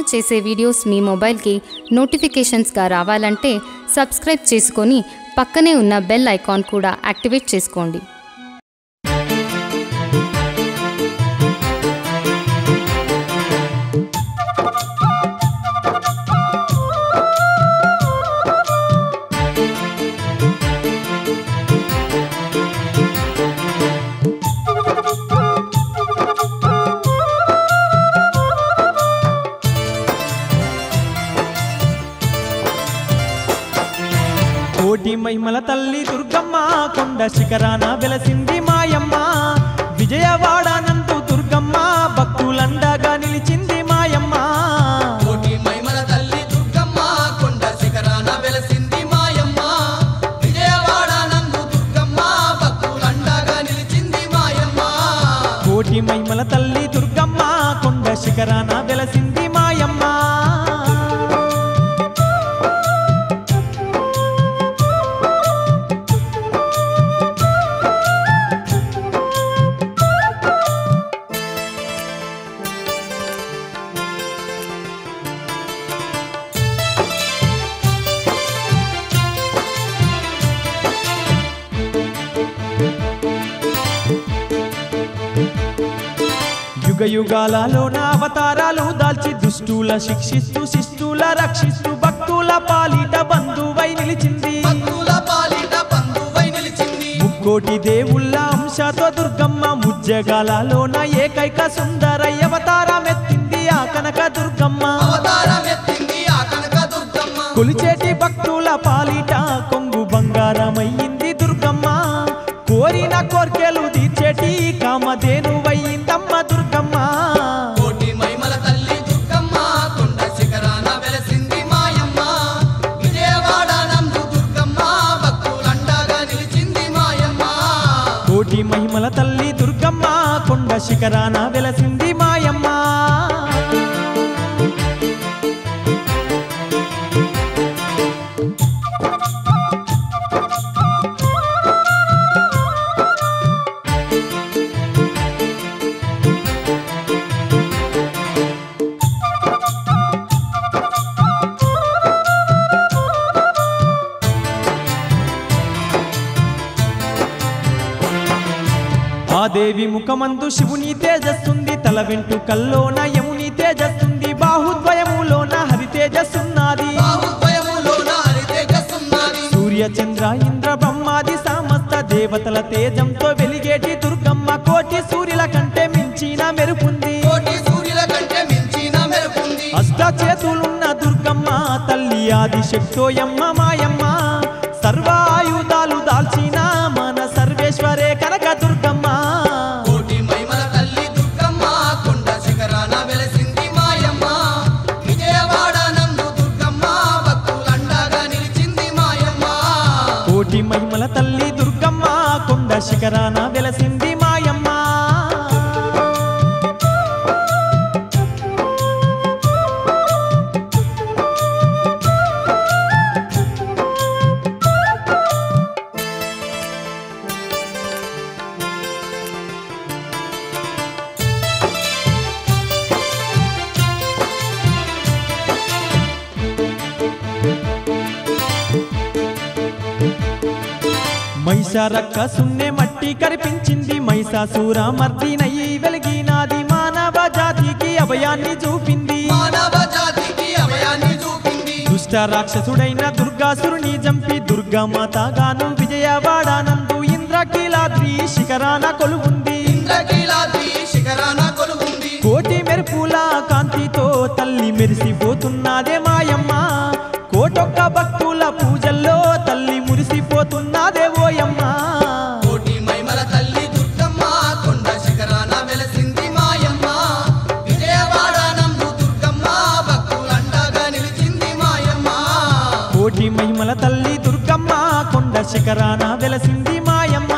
చేసే వీడియోస్ మీ మొబైల్కి నోటిఫికేషన్స్గా రావాలంటే సబ్స్క్రైబ్ చేసుకొని పక్కనే ఉన్న బెల్ ఐకాన్ కూడా యాక్టివేట్ చేసుకోండి కోటి మహిమల తల్లి దుర్గమ్మ కొండ శిఖరాన వెలసింది మాయమ్మ విజయవాడనందు దుర్గమ్మ భక్తులండగా నిలిచింది మాయమ్మ కోటి మైమల తల్లి దుర్గమ్మ కొండ శిఖరాన వెలసింది మాయమ్మ విజయవాడ నందు దుర్గమ్మ భక్తులండగా నిలిచింది మాయమ్మ కోటి మహిమల తల్లి దుర్గమ్మ కొండ శిఖరాన వెలసింది మాయమ్మ యుగ యుగాలలోన అవతారాలు దాల్చి దుష్టుల శిక్షిస్తూ శిష్టుల రక్షిస్తూ భక్తుల పాలిట బంధువై నిలిచింది భక్తుల పాలిట బంధువై నిలిచింది ముక్కోటి దేవుళ్ళ అంశతో దుర్గమ్మ ముజ్జగాలలోన ఏకైక సుందర అవతారమెత్తింది ఆ కనక దుర్గమ్మ అవతారం ఎత్తింది ఆ కనక దుర్గమ్మ కొలిచేటి భక్తుల పాలిట కొంగు బంగారమయ్యింది దుర్గమ్మ కోరిన కోర్కెలు తీర్చేటి కామధేనువయ్యిందమ్మ దుర్గమ్మ కోటి మైమల తల్లి దుర్గమ్మ కొండ శిఖరాన వెలసింది మాయమ్మ విజయవాడ నందు దుర్గమ్మ భక్తులండగా నిలిచింది మాయమ్మ కోటి మహిమల తల్లి దుర్గమ్మ కొండ శిఖరాన వెలసింది మాయమ్మ ఆ దేవి ముఖమందు శివుని తేజస్సుంది తల వెంట్రుకల్లోన యముని తేజస్సుంది బాహుద్వయములోన హరి తేజస్సున్నది బాహుద్వయములోన హరితేజస్సున్నది సూర్య చంద్ర ఇంద్ర బ్రహ్మాది సమస్త దేవతల తేజంతో వెలిగేటి దుర్గమ్మ కోటి సూర్యుల కంటే మించిన మెరుపుంది కోటి సూర్యుల కంటే మించిన మెరుపుంది అష్ట చేతులున్న దుర్గమ్మ తల్లి ఆది శక్తోయమ్మ మాయమ్మ సర్వాయుధాలు దాల్చిన మన సర్వేశ్వరే కనక దుర్గమ్మ కోటి మైమల తల్లి దుర్గమ్మ కొండ శిఖరాన వెలసింది మాయమ్మ విజయవాడ నందు దుర్గమ్మ భక్తులండగా నిలిచింది మాయమ్మ కోటి మహిమల తల్లి దుర్గమ్మ కొండ శిఖరాన వెలసింది మాయమ్మ మైసారక్క సున్నె మట్టి కనిపించింది మైసాసూర మర్దినయ్యి వెలిగినాది మానవ జాతికి అభయాన్ని చూపింది మానవ జాతికి అభయాన్ని చూపింది దుష్ట రాక్షసుడైన దుర్గాసురుని చంపి దుర్గామాతగాను విజయవాడానందు ఇంద్రకీలాద్రి శిఖరాన కొలువుంది ఇంద్రకీలాద్రి శిఖరాన కొలువుంది కోటి మెరుపుల కాంతితో తల్లి మెరిసిపోతున్నదే మాయమ్మ కోటొక్క భక్తుల పూజల్లో తల్లి మురిసిపోతున్నదే ఓయమ్మ కోటి మైమల తల్లి దుర్గమ్మ కొండ శిఖరాన వెలసింది మాయమ్మ విజయవాడ నందు దుర్గమ్మ భక్తులండగా నిలిచింది మాయమ్మ కోటి మహిమల తల్లి దుర్గమ్మ కొండ శిఖరాన వెలసింది మాయమ్మ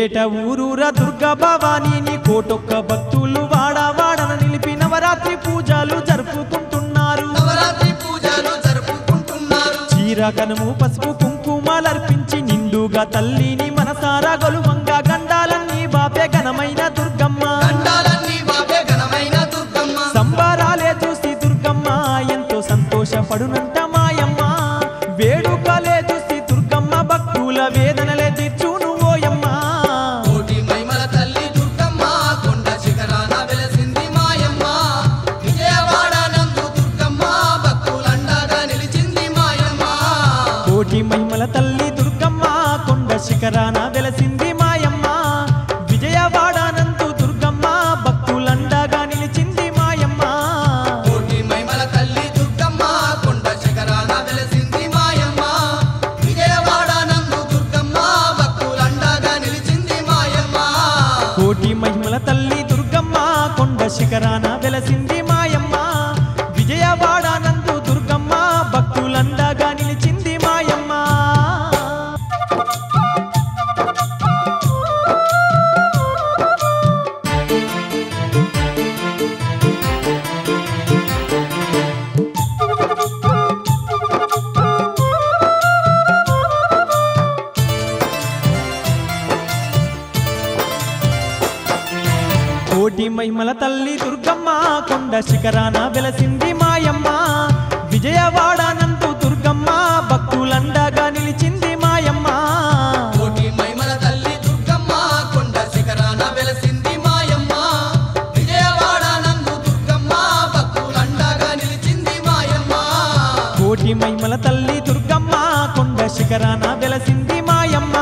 ఏటేట ఊరూర దుర్గా భవానీని కోటొక్క భక్తులు వాడవాడన నిలిపి నవరాత్రి పూజలు జరుపుకుంటున్నారు నవరాత్రి పూజలు జరుపుకుంటున్నారు చీర కనుము పసుపు కుంకుమలర్పించి నిండుగా తల్లిని మనసారా గొలువంగా గండాలన్నీ బాపే ఘనమైన దుర్గమ్మ దండాలన్నీ బాబే ఘనమైన దుర్గమ్మ సంబరాలే చూసి దుర్గమ్మ ఎంతో సంతోషపడునంట మాయమ్మ వేడుకలే చూసి దుర్గమ్మ భక్తుల వేదనలే తీర్చును ఓయమ్మ కోటి మైమల తల్లి దుర్గమ్మ కొండ శిఖరాన వెలసింది మాయమ్మ విజయవాడ నందు దుర్గమ్మ భక్తులండగా నిలిచింది మాయమ్మ కోటి మహిమల తల్లి దుర్గమ్మ కొండ శిఖరాన వెలసింది మాయమ్మ విజయవాడనందు దుర్గమ్మ భక్తులండగా నిలిచింది మాయమ్మ కోటి మైమల తల్లి దుర్గమ్మ కొండ శిఖరాన వెలసింది మాయమ్మ విజయవాడ నందు దుర్గమ్మ భక్తులండగా నిలిచింది మాయమ్మ కోటి మహిమల తల్లి దుర్గమ్మ కొండ శిఖరాన వెలసింది మాయమ్మ విజయవాడనందు దుర్గమ్మ భక్తులండగా నిలిచింది మాయమ్మ కోటి మహిమల తల్లి దుర్గమ్మ కొండ శిఖరాన వెలసింది మాయమ్మ విజయవాడనందు దుర్గమ్మ భక్తులండగా నిలిచింది మాయమ్మ కోటి మైమల తల్లి దుర్గమ్మ కొండ శిఖరాన వెలసింది మాయమ్మ విజయవాడ నందు దుర్గమ్మ భక్తులండగా నిలిచింది మాయమ్మ కోటి మహిమల తల్లి దుర్గమ్మ కొండ శిఖరాన వెలసింది మాయమ్మ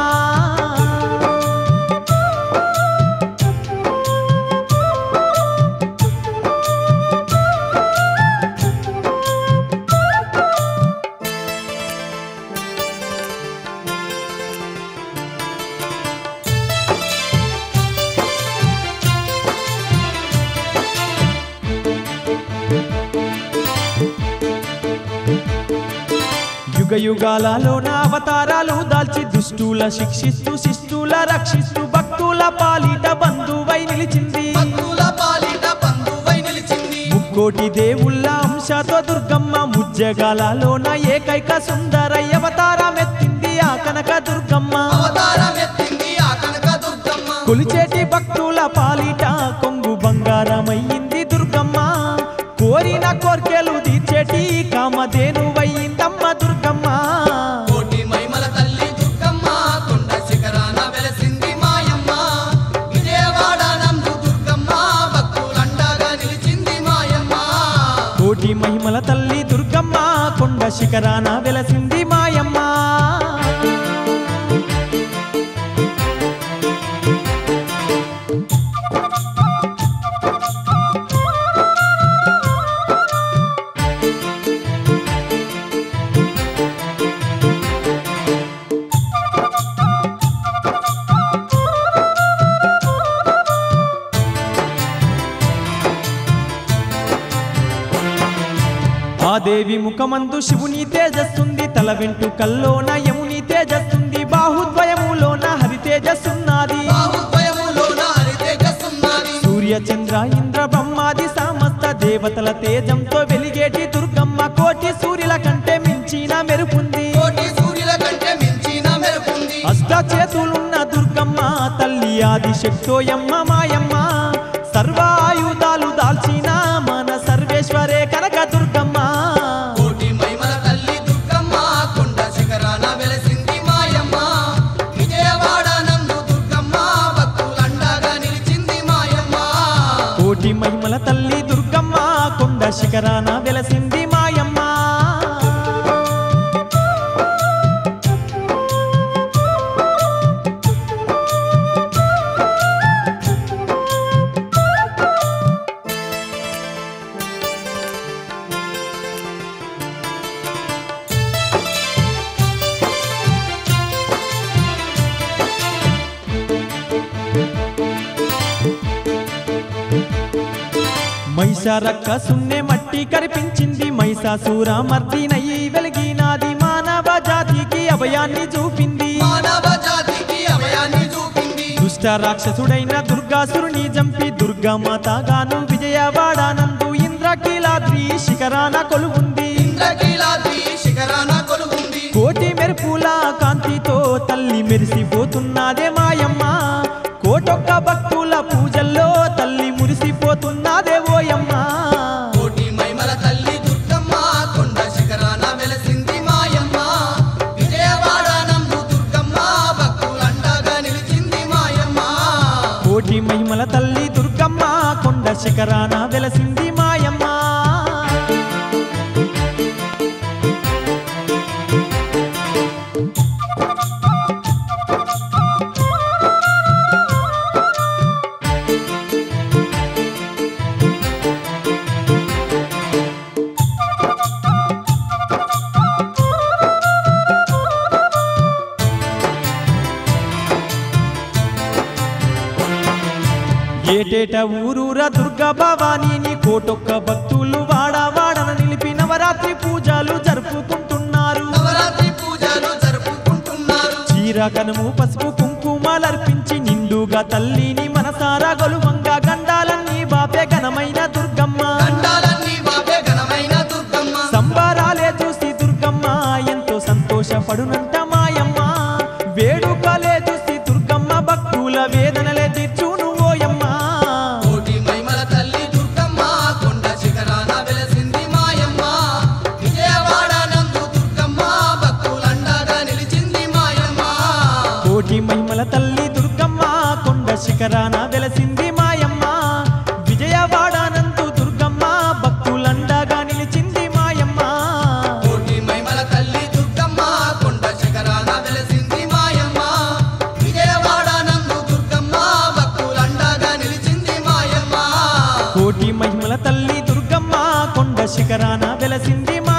యుగ యుగాలలోన అవతారాలు దాల్చి దుష్టుల శిక్షిస్తూ శిష్టుల రక్షిస్తూ భక్తుల పాలిట బంధువై నిలిచింది భక్తుల పాలిట బంధువై నిలిచింది ముక్కోటి దేవుళ్ళ అంశతో దుర్గమ్మ ముజ్జగాలలోన ఏకైక సుందరయ్య అవతారమెత్తింది ఆ కనక దుర్గమ్మ అవతారం ఎత్తింది ఆ కనక దుర్గమ్మ కొలిచేటి భక్తుల పాలిట కొంగు బంగారమయ్యింది దుర్గమ్మ కోరిన కోర్కెలు తీర్చేటి కామధేనువయ్యిందమ్మ దుర్గమ్మ కోటి మైమల తల్లి దుర్గమ్మ కొండ శిఖరాన వెలసింది మాయమ్మ విజయవాడ నందు దుర్గమ్మ భక్తులండగా నిలిచింది మాయమ్మ కోటి మహిమల తల్లి దుర్గమ్మ కొండ శిఖరాన వెలసింది మాయమ్మ ఆ దేవి ముఖమందు శివుని తేజస్సుంది తల వెంట్రుకల్లోన యముని తేజస్సుంది బాహుద్వయములోన హరి తేజస్సున్నది బాహుద్వయములోన హరితేజస్సున్నది సూర్య చంద్ర ఇంద్ర బ్రహ్మాది సమస్త దేవతల తేజంతో వెలిగేటి దుర్గమ్మ కోటి సూర్యుల కంటే మించిన మెరుపుంది కోటి సూర్యుల కంటే మించిన మెరుపుంది అష్ట చేతులున్న దుర్గమ్మ తల్లి ఆది శక్తోయమ్మ మాయమ్మ సర్వాయుధాలు దాల్చిన మన సర్వేశ్వరే కనక దుర్గమ్మ కోటి మైమల తల్లి దుర్గమ్మ కొండ శిఖరాన వెలసింది మాయమ్మ విజయవాడ నందు దుర్గమ్మ భక్తులండగా నిలిచింది మాయమ్మ కోటి మహిమల తల్లి దుర్గమ్మ కొండ శిఖరాన వెలసింది మాయమ్మ మైసారక్క సున్నె మట్టి కనిపించింది మైసాసూర మర్దినయ్యి వెలిగినాది మానవ జాతికి అభయాన్ని చూపింది మానవ జాతికి అభయాన్ని చూపింది దుష్ట దుష్ట రాక్షసుడైన దుర్గాసురుని చంపి దుర్గామాతగాను విజయవాడానందు ఇంద్రకీలాద్రి శిఖరాన కొలువుంది ఇంద్రకీలాద్రి శిఖరాన కొలువుంది కోటి మెరుపుల కాంతితో తల్లి మెరిసిపోతున్నదే మాయమ్మ కోటొక్క భక్తుల పూజల్లో తల్లి మురిసిపోతున్నదే ఓయమ్మ కోటి మైమల తల్లి దుర్గమ్మ కొండ శిఖరాన వెలసింది మాయమ్మ విజయవాడ నందు దుర్గమ్మ భక్తులండగా నిలిచింది మాయమ్మ కోటి మహిమల తల్లి దుర్గమ్మ కొండ శిఖరాన వెలసింది మాయమ్మ ఏటేట ఊరూర దుర్గా భవానీని కోటొక్క భక్తులు వాడవాడన నిలిపి నవరాత్రి పూజలు జరుపుకుంటున్నారు నవరాత్రి పూజలు జరుపుకుంటున్నారు చీర కనుము పసుపు కుంకుమలర్పించి నిండుగా తల్లిని మనసారా గొలువంగా గండాలన్నీ బాపే ఘనమైన దుర్గమ్మ గండాలన్నీ బాబే ఘనమైన దుర్గమ్మ సంబరాలే చూసి దుర్గమ్మ ఎంతో సంతోషపడునంట మాయమ్మ వేడుకలే చూసి దుర్గమ్మ భక్తుల వేదనలే తీర్చును ఓయమ్మ కోటి మైమల తల్లి దుర్గమ్మ కొండ శిఖరాన వెలసింది మాయమ్మ విజయవాడ నందు దుర్గమ్మ భక్తులండగా నిలిచింది మాయమ్మ కోటి మహిమల తల్లి దుర్గమ్మ కొండ శిఖరాన వెలసింది మాయమ్మ విజయవాడానందు దుర్గమ్మ భక్తులండగా నిలిచింది మాయమ్మ కోటి మైమల తల్లి దుర్గమ్మ కొండ శిఖరాన వెలసింది మాయమ్మ విజయవాడ నందు దుర్గమ్మ భక్తులండగా నిలిచింది మాయమ్మ కోటి మహిమల తల్లి దుర్గమ్మ కొండ శిఖరాన వెలసింది మా